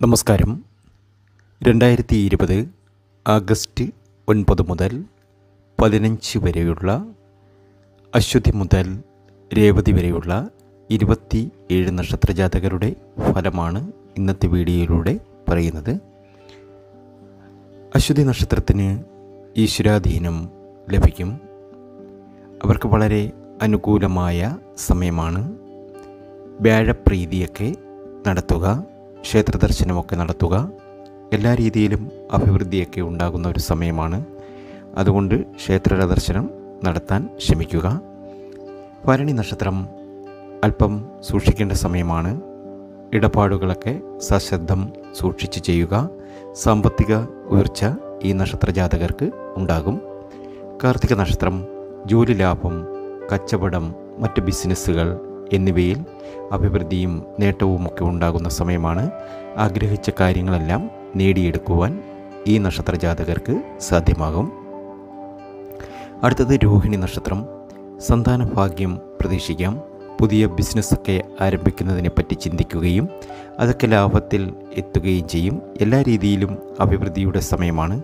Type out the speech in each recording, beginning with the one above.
നമസ്കാരം രണ്ടായിരത്തി ഇരുപത് ആഗസ്റ്റ് ഒൻപത് മുതൽ പതിനഞ്ച് വരെയുള്ള അശ്വതി മുതൽ രേവതി വരെയുള്ള ഇരുപത്തി ഏഴ് നക്ഷത്രജാതകരുടെ ഫലമാണ് ഇന്നത്തെ വീഡിയോയിലൂടെ പറയുന്നത് അശ്വതി നക്ഷത്രത്തിന് ഈശ്വരാധീനം ലഭിക്കും അവർക്ക് വളരെ അനുകൂലമായ സമയമാണ് വ്യാഴപ്രീതിയൊക്കെ നടത്തുക ക്ഷേത്ര ദർശനമൊക്കെ നടത്തുക എല്ലാ രീതിയിലും അഭിവൃദ്ധിയൊക്കെ ഉണ്ടാകുന്ന ഒരു സമയമാണ് അതുകൊണ്ട് ക്ഷേത്ര ദർശനം നടത്താൻ ശ്രമിക്കുക ഭരണി നക്ഷത്രം അല്പം സൂക്ഷിക്കേണ്ട സമയമാണ് ഇടപാടുകളൊക്കെ സശ്രദ്ധം സൂക്ഷിച്ച് ചെയ്യുക സാമ്പത്തിക ഉയർച്ച ഈ നക്ഷത്ര ജാതകർക്ക് ഉണ്ടാകും കാർത്തിക നക്ഷത്രം ജോലി ലാഭം കച്ചവടം മറ്റ് ബിസിനസ്സുകൾ എന്നിവയിൽ അഭിവൃദ്ധിയും നേട്ടവുമൊക്കെ ഉണ്ടാകുന്ന സമയമാണ് ആഗ്രഹിച്ച കാര്യങ്ങളെല്ലാം നേടിയെടുക്കുവാൻ ഈ നക്ഷത്ര ജാതകർക്ക് സാധ്യമാകും അടുത്തത് രോഹിണി നക്ഷത്രം സന്താന ഭാഗ്യം പ്രതീക്ഷിക്കാം പുതിയ ബിസിനസ്സൊക്കെ ആരംഭിക്കുന്നതിനെപ്പറ്റി ചിന്തിക്കുകയും അതൊക്കെ ലാഭത്തിൽ എത്തുകയും ചെയ്യും എല്ലാ രീതിയിലും അഭിവൃദ്ധിയുടെ സമയമാണ്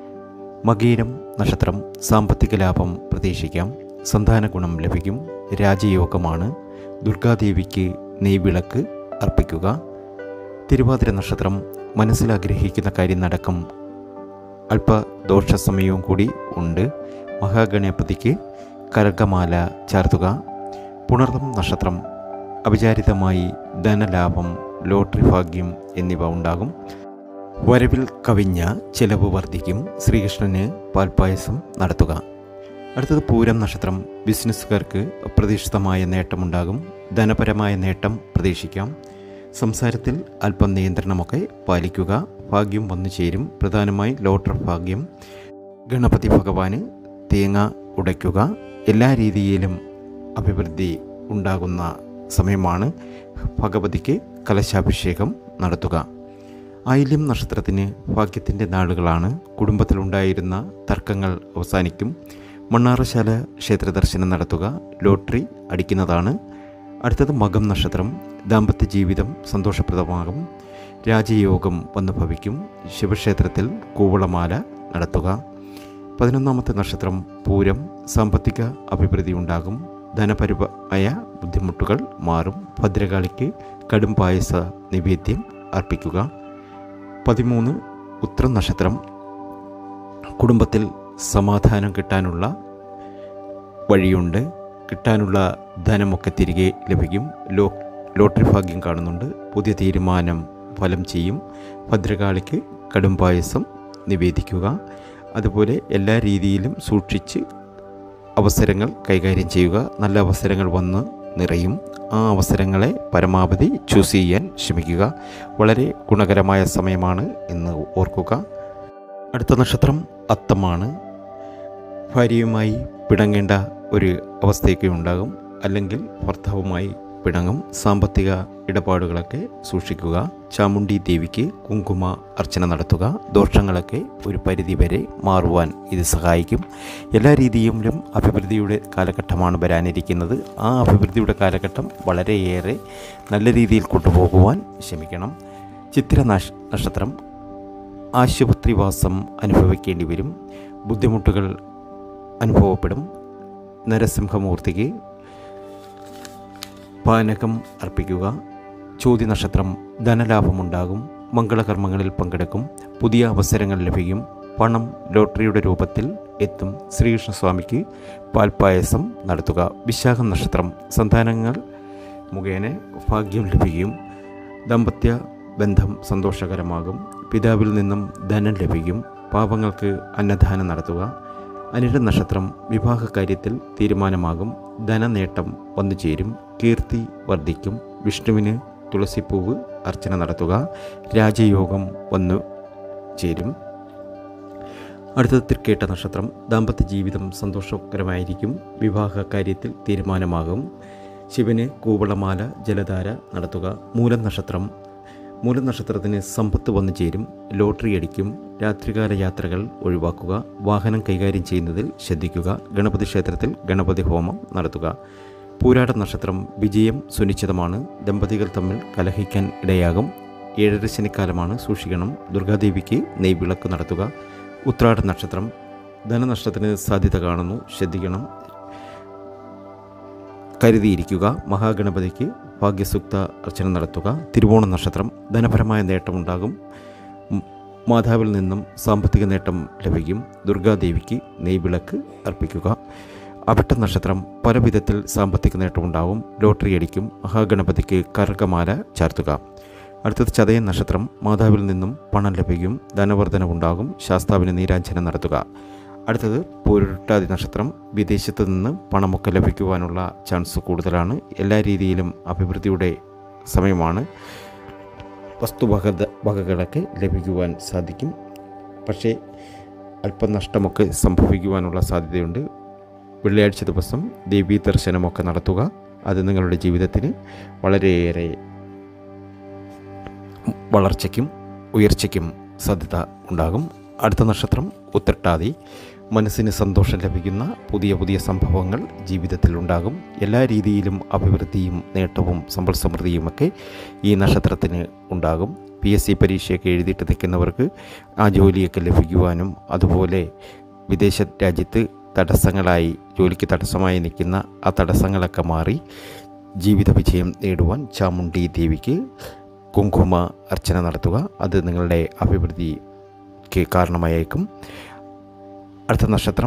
മകീരം നക്ഷത്രം സാമ്പത്തിക ലാഭം പ്രതീക്ഷിക്കാം സന്താന ഗുണം ലഭിക്കും രാജയോഗമാണ് ദുർഗാദേവിക്ക് നെയ്വിളക്ക് അർപ്പിക്കുക തിരുവാതിര നക്ഷത്രം മനസ്സിലാഗ്രഹിക്കുന്ന കാര്യം നടക്കും അല്പ ദോഷ സമയവും കൂടി ഉണ്ട് മഹാഗണപതിക്ക് കരകമാല ചാർത്തുക പുണർദം നക്ഷത്രം അവിചാരിതമായി ധനലാഭം ലോട്ടറി ഭാഗ്യം എന്നിവ ഉണ്ടാകും വരവിൽ കവിഞ്ഞ ചിലവ് വർദ്ധിക്കും ശ്രീകൃഷ്ണന് പാൽപ്പായസം നടത്തുക അടുത്തത് പൂരം നക്ഷത്രം ബിസിനസ്സുകാർക്ക് അപ്രതീക്ഷിതമായ നേട്ടമുണ്ടാകും ധനപരമായ നേട്ടം പ്രതീക്ഷിക്കാം സംസാരത്തിൽ അല്പം നിയന്ത്രണമൊക്കെ പാലിക്കുക ഭാഗ്യം വന്നു ചേരും പ്രധാനമായി ലോട്ടർ ഭാഗ്യം ഗണപതി ഭഗവാന് തേങ്ങ ഉടയ്ക്കുക എല്ലാ രീതിയിലും അഭിവൃദ്ധി ഉണ്ടാകുന്ന സമയമാണ് ഭഗവതിക്ക് കലശാഭിഷേകം നടത്തുക ആയില്യം നക്ഷത്രത്തിന് ഭാഗ്യത്തിൻ്റെ നാളുകളാണ് കുടുംബത്തിലുണ്ടായിരുന്ന തർക്കങ്ങൾ അവസാനിക്കും മണ്ണാറശാല ക്ഷേത്ര ദർശനം നടത്തുക ലോട്ടറി അടിക്കുന്നതാണ് അടുത്തത് മകം നക്ഷത്രം ദാമ്പത്യ ജീവിതം സന്തോഷപ്രദമാകും രാജയോഗം വന്നു ഭവിക്കും ശിവക്ഷേത്രത്തിൽ കൂവളമാല നടത്തുക പതിനൊന്നാമത്തെ നക്ഷത്രം പൂരം സാമ്പത്തിക അഭിവൃദ്ധി ഉണ്ടാകും ധനപരമായ ബുദ്ധിമുട്ടുകൾ മാറും ഭദ്രകാളിക്ക് കടും പായസ നിവേദ്യം അർപ്പിക്കുക പതിമൂന്ന് ഉത്രം നക്ഷത്രം കുടുംബത്തിൽ സമാധാനം കിട്ടാനുള്ള വഴിയുണ്ട് കിട്ടാനുള്ള ധനമൊക്കെ തിരികെ ലഭിക്കും ലോ ലോട്ടറി ഭാഗ്യം കാണുന്നുണ്ട് പുതിയ തീരുമാനം ഫലം ചെയ്യും ഭദ്രകാളിക്ക് കടും പായസം നിവേദിക്കുക അതുപോലെ എല്ലാ രീതിയിലും സൂക്ഷിച്ച് അവസരങ്ങൾ കൈകാര്യം ചെയ്യുക നല്ല അവസരങ്ങൾ വന്ന് നിറയും ആ അവസരങ്ങളെ പരമാവധി ചൂസ് ചെയ്യാൻ ശ്രമിക്കുക വളരെ ഗുണകരമായ സമയമാണ് എന്ന് ഓർക്കുക അടുത്ത നക്ഷത്രം അത്തമാണ് ഭാര്യയുമായി പിണങ്ങേണ്ട ഒരു അവസ്ഥയൊക്കെ ഉണ്ടാകും അല്ലെങ്കിൽ ഭർത്താവുമായി പിണങ്ങും സാമ്പത്തിക ഇടപാടുകളൊക്കെ സൂക്ഷിക്കുക ചാമുണ്ടി ദേവിക്ക് കുങ്കുമ അർച്ചന നടത്തുക ദോഷങ്ങളൊക്കെ ഒരു പരിധി വരെ മാറുവാൻ ഇത് സഹായിക്കും എല്ലാ രീതിയിലും അഭിവൃദ്ധിയുടെ കാലഘട്ടമാണ് വരാനിരിക്കുന്നത് ആ അഭിവൃദ്ധിയുടെ കാലഘട്ടം വളരെയേറെ നല്ല രീതിയിൽ കൊണ്ടുപോകുവാൻ ശ്രമിക്കണം ചിത്ര നക്ഷ നക്ഷത്രം ആശുപത്രിവാസം അനുഭവിക്കേണ്ടി വരും ബുദ്ധിമുട്ടുകൾ അനുഭവപ്പെടും നരസിംഹമൂർത്തിക്ക് പാനകം അർപ്പിക്കുക ചോദ്യ നക്ഷത്രം ധനലാഭമുണ്ടാകും മംഗളകർമ്മങ്ങളിൽ പങ്കെടുക്കും പുതിയ അവസരങ്ങൾ ലഭിക്കും പണം ലോട്ടറിയുടെ രൂപത്തിൽ എത്തും ശ്രീകൃഷ്ണസ്വാമിക്ക് പാൽപ്പായസം നടത്തുക വിശാഖം നക്ഷത്രം സന്താനങ്ങൾ മുഖേന ഭാഗ്യം ലഭിക്കും ദമ്പത്യ ബന്ധം സന്തോഷകരമാകും പിതാവിൽ നിന്നും ധനം ലഭിക്കും പാപങ്ങൾക്ക് അന്നദാനം നടത്തുക അനിഴ നക്ഷത്രം വിവാഹ കാര്യത്തിൽ തീരുമാനമാകും ധനനേട്ടം വന്നു ചേരും കീർത്തി വർദ്ധിക്കും വിഷ്ണുവിന് തുളസിപ്പൂവ് അർച്ചന നടത്തുക രാജയോഗം വന്നു ചേരും അടുത്തത് തൃക്കേട്ട നക്ഷത്രം ദാമ്പത്യ ജീവിതം സന്തോഷകരമായിരിക്കും വിവാഹ കാര്യത്തിൽ തീരുമാനമാകും ശിവന് കൂവളമാല ജലധാര നടത്തുക മൂലം നക്ഷത്രം മൂലം നക്ഷത്രത്തിന് സമ്പത്ത് വന്നു ചേരും ലോട്ടറി അടിക്കും രാത്രികാല യാത്രകൾ ഒഴിവാക്കുക വാഹനം കൈകാര്യം ചെയ്യുന്നതിൽ ശ്രദ്ധിക്കുക ഗണപതി ക്ഷേത്രത്തിൽ ഗണപതി ഹോമം നടത്തുക പൂരാട നക്ഷത്രം വിജയം സുനിശ്ചിതമാണ് ദമ്പതികൾ തമ്മിൽ കലഹിക്കാൻ ഇടയാകും ഏഴര ശനിക്കാലമാണ് സൂക്ഷിക്കണം ദുർഗാദേവിക്ക് നെയ്വിളക്ക് നടത്തുക ഉത്രാട നക്ഷത്രം ധനനഷ്ടത്തിന് സാധ്യത കാണുന്നു ശ്രദ്ധിക്കണം കരുതിയിരിക്കുക മഹാഗണപതിക്ക് ഭാഗ്യസൂക്ത അർച്ചന നടത്തുക തിരുവോണ നക്ഷത്രം ധനപരമായ നേട്ടമുണ്ടാകും ഉം, മാതാവിൽ നിന്നും സാമ്പത്തിക നേട്ടം ലഭിക്കും ദുർഗാദേവിക്ക് നെയ്വിളക്ക് അർപ്പിക്കുക അവിട്ട നക്ഷത്രം പല വിധത്തിൽ സാമ്പത്തിക നേട്ടമുണ്ടാകും ലോട്ടറി അടിക്കും മഹാഗണപതിക്ക് കർക്കമാല ചാർത്തുക അടുത്തത് ചതയൻ നക്ഷത്രം മാതാവിൽ നിന്നും പണം ലഭിക്കും ധനവർദ്ധനവുണ്ടാകും ശാസ്താവിന് നീരാഞ്ജനം നടത്തുക അടുത്തത് പൂരുട്ടാതി നക്ഷത്രം വിദേശത്ത് നിന്ന് പണമൊക്കെ ലഭിക്കുവാനുള്ള ചാൻസ് കൂടുതലാണ് എല്ലാ രീതിയിലും അഭിവൃദ്ധിയുടെ സമയമാണ് വസ്തുവക വകകളൊക്കെ ലഭിക്കുവാൻ സാധിക്കും പക്ഷേ അല്പം നഷ്ടമൊക്കെ സംഭവിക്കുവാനുള്ള സാധ്യതയുണ്ട് വെള്ളിയാഴ്ച ദിവസം ദേവീ ദർശനമൊക്കെ നടത്തുക അത് നിങ്ങളുടെ ജീവിതത്തിന് വളരെയേറെ വളർച്ചയ്ക്കും ഉയർച്ചയ്ക്കും സാധ്യത ഉണ്ടാകും അടുത്ത നക്ഷത്രം ഉത്രട്ടാതി മനസ്സിന് സന്തോഷം ലഭിക്കുന്ന പുതിയ പുതിയ സംഭവങ്ങൾ ജീവിതത്തിൽ ഉണ്ടാകും എല്ലാ രീതിയിലും അഭിവൃദ്ധിയും നേട്ടവും സമ്പൽ സമൃദ്ധിയുമൊക്കെ ഈ നക്ഷത്രത്തിന് ഉണ്ടാകും പി എസ് സി പരീക്ഷയൊക്കെ എഴുതിയിട്ട് നിൽക്കുന്നവർക്ക് ആ ജോലിയൊക്കെ ലഭിക്കുവാനും അതുപോലെ വിദേശ രാജ്യത്ത് തടസ്സങ്ങളായി ജോലിക്ക് തടസ്സമായി നിൽക്കുന്ന ആ തടസ്സങ്ങളൊക്കെ മാറി ജീവിത വിജയം നേടുവാൻ ചാമുണ്ഡി ദേവിക്ക് കുങ്കുമ അർച്ചന നടത്തുക അത് നിങ്ങളുടെ അഭിവൃദ്ധിക്ക് കാരണമായേക്കും അടുത്ത നക്ഷത്രം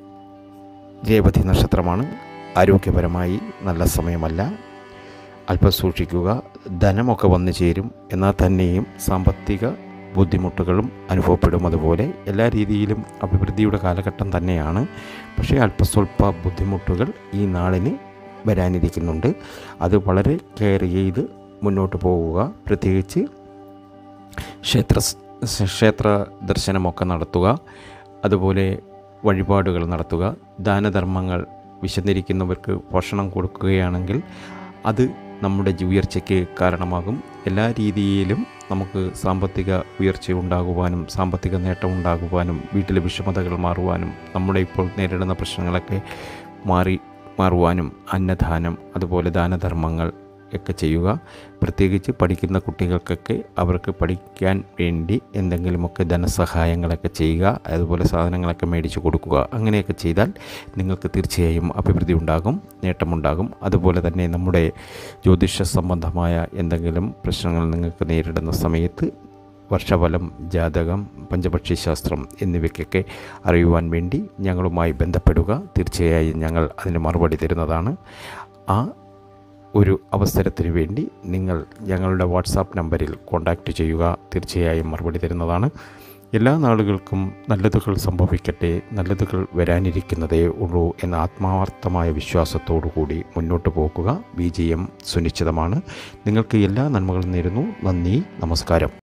രേവതി നക്ഷത്രമാണ് ആരോഗ്യപരമായി നല്ല സമയമല്ല അല്പം സൂക്ഷിക്കുക ധനമൊക്കെ വന്നു ചേരും എന്നാൽ തന്നെയും സാമ്പത്തിക ബുദ്ധിമുട്ടുകളും അനുഭവപ്പെടും അതുപോലെ എല്ലാ രീതിയിലും അഭിവൃദ്ധിയുടെ കാലഘട്ടം തന്നെയാണ് പക്ഷേ അല്പസ്വല്പ ബുദ്ധിമുട്ടുകൾ ഈ നാളിന് വരാനിരിക്കുന്നുണ്ട് അത് വളരെ കെയർ ചെയ്ത് മുന്നോട്ട് പോകുക പ്രത്യേകിച്ച് ക്ഷേത്ര ക്ഷേത്ര ദർശനമൊക്കെ നടത്തുക അതുപോലെ വഴിപാടുകൾ നടത്തുക ദാനധർമ്മങ്ങൾ വിശന്നിരിക്കുന്നവർക്ക് ഭക്ഷണം കൊടുക്കുകയാണെങ്കിൽ അത് നമ്മുടെ ഉയർച്ചയ്ക്ക് കാരണമാകും എല്ലാ രീതിയിലും നമുക്ക് സാമ്പത്തിക ഉയർച്ച ഉണ്ടാകുവാനും സാമ്പത്തിക നേട്ടം ഉണ്ടാകുവാനും വീട്ടിലെ വിഷമതകൾ മാറുവാനും നമ്മുടെ ഇപ്പോൾ നേരിടുന്ന പ്രശ്നങ്ങളൊക്കെ മാറി മാറുവാനും അന്നദാനം അതുപോലെ ദാനധർമ്മങ്ങൾ ഒക്കെ ചെയ്യുക പ്രത്യേകിച്ച് പഠിക്കുന്ന കുട്ടികൾക്കൊക്കെ അവർക്ക് പഠിക്കാൻ വേണ്ടി എന്തെങ്കിലുമൊക്കെ ധനസഹായങ്ങളൊക്കെ ചെയ്യുക അതുപോലെ സാധനങ്ങളൊക്കെ മേടിച്ച് കൊടുക്കുക അങ്ങനെയൊക്കെ ചെയ്താൽ നിങ്ങൾക്ക് തീർച്ചയായും അഭിവൃദ്ധി ഉണ്ടാകും നേട്ടമുണ്ടാകും അതുപോലെ തന്നെ നമ്മുടെ ജ്യോതിഷ സംബന്ധമായ എന്തെങ്കിലും പ്രശ്നങ്ങൾ നിങ്ങൾക്ക് നേരിടുന്ന സമയത്ത് വർഷഫലം ജാതകം പഞ്ചപക്ഷി ശാസ്ത്രം എന്നിവയ്ക്കൊക്കെ അറിയുവാൻ വേണ്ടി ഞങ്ങളുമായി ബന്ധപ്പെടുക തീർച്ചയായും ഞങ്ങൾ അതിന് മറുപടി തരുന്നതാണ് ആ ഒരു അവസരത്തിന് വേണ്ടി നിങ്ങൾ ഞങ്ങളുടെ വാട്സാപ്പ് നമ്പറിൽ കോൺടാക്റ്റ് ചെയ്യുക തീർച്ചയായും മറുപടി തരുന്നതാണ് എല്ലാ നാളുകൾക്കും നല്ലതുകൾ സംഭവിക്കട്ടെ നല്ലതുകൾ വരാനിരിക്കുന്നതേ ഉള്ളൂ എന്ന ആത്മാർത്ഥമായ വിശ്വാസത്തോടു കൂടി മുന്നോട്ട് പോകുക വിജയം സുനിശ്ചിതമാണ് നിങ്ങൾക്ക് എല്ലാ നന്മകളും നേരുന്നു നന്ദി നമസ്കാരം